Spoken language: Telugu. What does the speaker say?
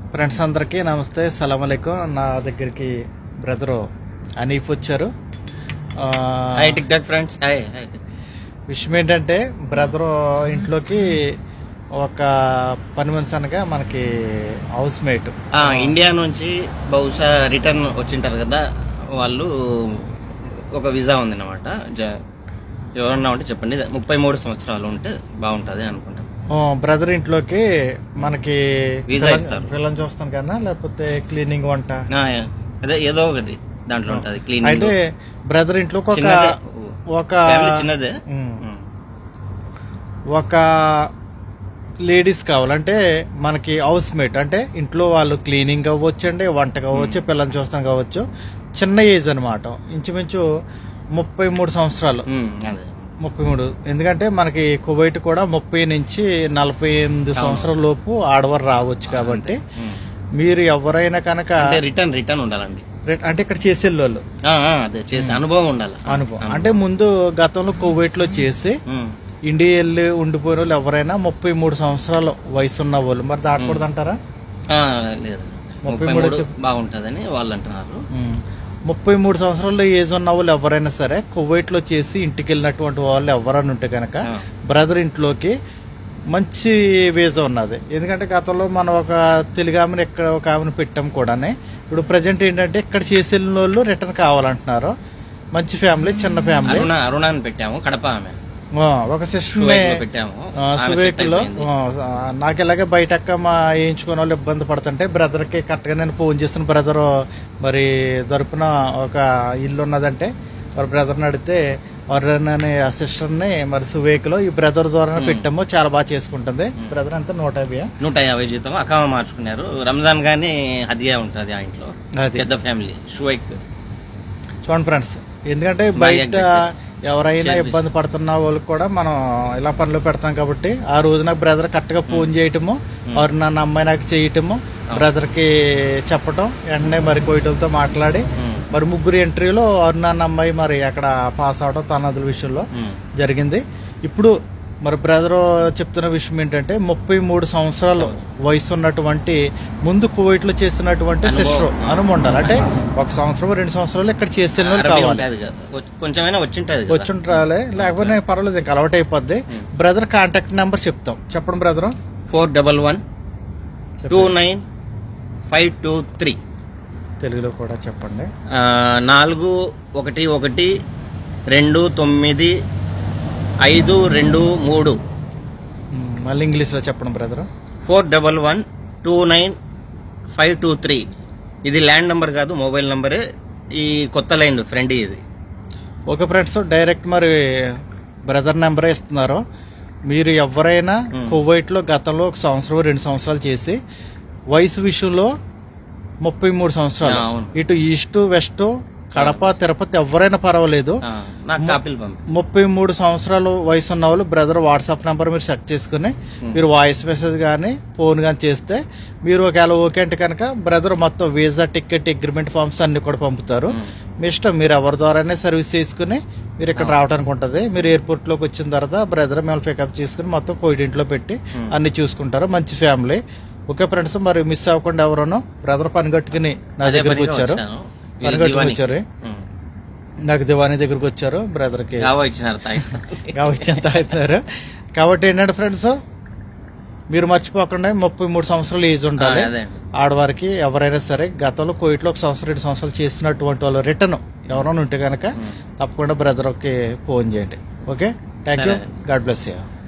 ఫ్రెండ్స్ అందరికీ నమస్తే సలాం అలైకుం నా దగ్గరికి బ్రదరు అనీఫ్ వచ్చారు ఆ, hi TikTok friends hi hi విషయం ఏంటంటే బ్రదరు ఇంట్లోకి ఒక పని మనిషి అనగా మనకి హౌస్ మేట్ ఆ, ఇండియా నుంచి బహుశా రిటర్న్ వచ్చింటారు కదా వాళ్ళు ఒక వీసా ఉంది అనమాట ఎవరన్నా ఉంటే చెప్పండి ముప్పై మూడు సంవత్సరాలు ఉంటే బాగుంటుంది అనుకుంటాం బ్రదర్ ఇంట్లోకి మనకి వీసా పిల్లని- ఇస్తారు. పిల్లని చూస్తాం కదా లేకపోతే క్లీనింగ్ వంట ఆ, అదే ఏదో ఒకటి దాంట్లో ఉంటుంది క్లీన్ అయితే బ్రదర్ ఇంట్లోకి ఒక చిన్నదే. ఒక ఫ్యామిలీ చిన్నదే ఉమ్. ఉమ్. ఒక లేడీస్ కావాలంటే మనకి హౌస్ మేట్ అంటే ఇంట్లో వాళ్ళు క్లీనింగ్ అవ్వచ్చు అండి వంట కావచ్చు పిల్లల్ని చూస్తాం కావచ్చు చిన్న ఏజ్ అనమాట ఇంచుమించు ముప్పై మూడు సంవత్సరాలు ఉమ్, అదే ముప్పై మూడు ఎందుకంటే మనకి కువైట్ కూడా ముప్పై నుంచి నలభై ఎనిమిది సంవత్సరాల లోపు ఆడవారు రావచ్చు కాబట్టి ఉమ్. మీరు ఎవరైనా కనుక అంటే రిటర్న్ రిటర్న్ ఉండాలండి రె- అంటే ఇక్కడ చేసే వాళ్ళు ఆ, ఆ, అదే చేసి అనుభవం ఉండాలి అనుభవం అంటే ముందు గతంలో కువైట్ లో చేసి ఉమ్. ఇండియా వెళ్ళి ఉండిపోయిన వాళ్ళు ఎవరైనా ముప్పై మూడు సంవత్సరాల వయసు ఉన్న వాళ్ళు మరి దాటకూడదు అంటారా ఆ, లేదు ముప్పై మూడు మూడు చెప్పు. బాగుంటుందని వాళ్ళు అంటున్నారు ముప్పై మూడు సంవత్సరాల్లో ఏజ్ ఉన్న వాళ్ళు ఎవరైనా సరే కువైట్ లో చేసి ఇంటికి వెళ్ళినటువంటి వాళ్ళు ఎవరైనా ఉంటే కనుక ఆ. బ్రదర్ ఇంట్లోకి మంచి వీసా ఉన్నది ఎందుకంటే గతంలో మనం ఒక తెలుగు ఆమెను ఇక్కడ ఒక ఆమెను పెట్టాం కూడానే ఇప్పుడు ప్రజెంట్ ఏంటంటే ఇక్కడ చేసి వెళ్ళిన వాళ్ళు రిటర్న్ కావాలంటున్నారు మంచి ఫ్యామిలీ చిన్న ఫ్యామిలీ అరుణ అరుణాన్ని పెట్టాము కడప ఆమె ఆ, ఒక సిస్టర్ కువైట్ లో పెట్టాము ఆమె set సువేట్ లో అయిపోయింది. నాకు ఇలాగే బయట అక్క మా వేయించుకునే వాళ్ళు ఇబ్బంది పడుతుంటే బ్రదర్ కి కరెక్ట్ గా నేను ఫోన్ చేసిన బ్రదర్ మరి తరపున ఒక ఇల్లు ఉన్నదంటే మరి బ్రదర్ అడిగితే వరుణ్ అనే ఆ సిస్టర్ ని మరి సువేక్ లో ఈ బ్రదర్ ద్వారా పెట్టాము చాలా బాగా చేసుకుంటుంది బ్రదర్ అంతా నూట యాభై నూట యాభై జీతం అకామ మార్చుకున్నారు రంజాన్ గానీ హదియా ఉంటది ఆ ఇంట్లో అది పెద్ద ఫ్యామిలీ షువైక్ చూడండి ఫ్రెండ్స్ ఎందుకంటే బాగా బయట exact. ఎవరైనా Share ఇబ్బంది పడుతున్న వాళ్ళకి కూడా మనం ఇలా పనులు పెడతాం కాబట్టి ఆ రోజు నాకు బ్రదర్ కరెక్ట్ గా ఫోన్ చేయటము వారు నన్ను అమ్మాయి నాకు చేయటము బ్రదర్ కి చెప్పటం వెంటనే మరి కోయటంతో మాట్లాడి మరి ముగ్గురు ఎంట్రీలో వారు నన్ను అమ్మాయి మరి అక్కడ పాస్ అవడం తనదుల విషయంలో జరిగింది ఇప్పుడు మరి బ్రదర్ చెప్తున్న విషయం ఏంటంటే ముప్పై మూడు సంవత్సరాలు వయసు ఉన్నటువంటి ముందు కువైట్ లో చేసినటువంటి అనుభవం. సిస్టర్ అనుభవం ఉండాలి అంటే ఒక సంవత్సరం రెండు సంవత్సరాలు ఇక్కడ చేసిన వాళ్ళు కావాలి ఉంటది కదా కొ- కొంచెమైనా వచ్చింటది కదా. వచ్చుంటారాలే లేకపోతే పర్వాలేదు ఇంకా అలవాటు అయిపోద్ది బ్రదర్ కాంటాక్ట్ నెంబర్ చెప్తాం చెప్పండి brother four double one two nine five two three తెలుగులో కూడా చెప్పండి ఆ, నాలుగు ఒకటి ఒకటి రెండు తొమ్మిది ఐదు రెండు మూడు మ్, మళ్ళీ ఇంగ్లీష్ లో చెప్పండి brother four double one two nine five two three ఇది ల్యాండ్ నంబర్ కాదు మొబైల్ నంబరే ఈ కొత్త లైన్ ఫ్రెండ్ ఇది ఓకే ఫ్రెండ్స్ డైరెక్ట్ మరి బ్రదర్ నెంబరే ఇస్తున్నారు మీరు ఎవరైనా మ్. కువైట్ లో గతంలో ఒక సంవత్సరం రెండు సంవత్సరాలు చేసి వయసు విషయంలో ముప్పై మూడు సంవత్సరాలు ఆ, అవును. ఇటు ఈస్ట్ వెస్ట్ కడప తిరుపతి ఎవరైనా పర్వాలేదు ఆ, నాకు కాపీలు పంపి ముప్పై మూడు సంవత్సరాలు వయసు ఉన్న వాళ్ళు బ్రదర్ వాట్సాప్ నెంబర్ మీరు సెట్ చేసుకుని మీరు వాయిస్ మెసేజ్ కానీ ఫోన్ కానీ చేస్తే మీరు ఒకవేళ ఓకే అంటే కనుక బ్రదర్ మొత్తం వీసా టికెట్ అగ్రిమెంట్ ఫామ్స్ అన్ని కూడా పంపుతారు మీ ఇష్టం మీరు ఎవరి ద్వారానే సర్వీస్ చేసుకుని మీరు ఇక్కడ రావడానికి ఉంటుంది మీరు ఎయిర్పోర్ట్ లోకి వచ్చిన తర్వాత బ్రదర్ మిమ్మల్ని పికప్ చేసుకుని మొత్తం కోవిడ్ ఇంట్లో పెట్టి అన్ని చూసుకుంటారు మంచి ఫ్యామిలీ ఓకే ఫ్రెండ్స్ మరి మిస్ అవ్వకుండా ఎవరోనో బ్రదర్ పని కట్టుకుని నా అదే దగ్గరికి పనిగా వచ్చారు వచ్చాను. పని వీళ్ళు కట్టుకుని దివానీ. వచ్చారు ఉమ్. నాకు దివానీ దగ్గరికి వచ్చారు బ్రదర్ కి గావా ఇచ్చినారు తాయి కావచ్చంత అవుతున్నారు కాబట్టి ఏంటంటే ఫ్రెండ్స్ మీరు మర్చిపోకుండా ముప్పై మూడు సంవత్సరాలు ఏజ్ ఉండాలి అదే ఆడవారికి ఎవరైనా సరే గతంలో కోవిడ్లో ఒక సంవత్సరం రెండు సంవత్సరాలు చేసినటువంటి వాళ్ళు రిటర్న్ ఎవరైనా ఉంటే కనుక తప్పకుండా బ్రదర్కి ఫోన్ చేయండి ఓకే థ్యాంక్ యూ సరే. God bless you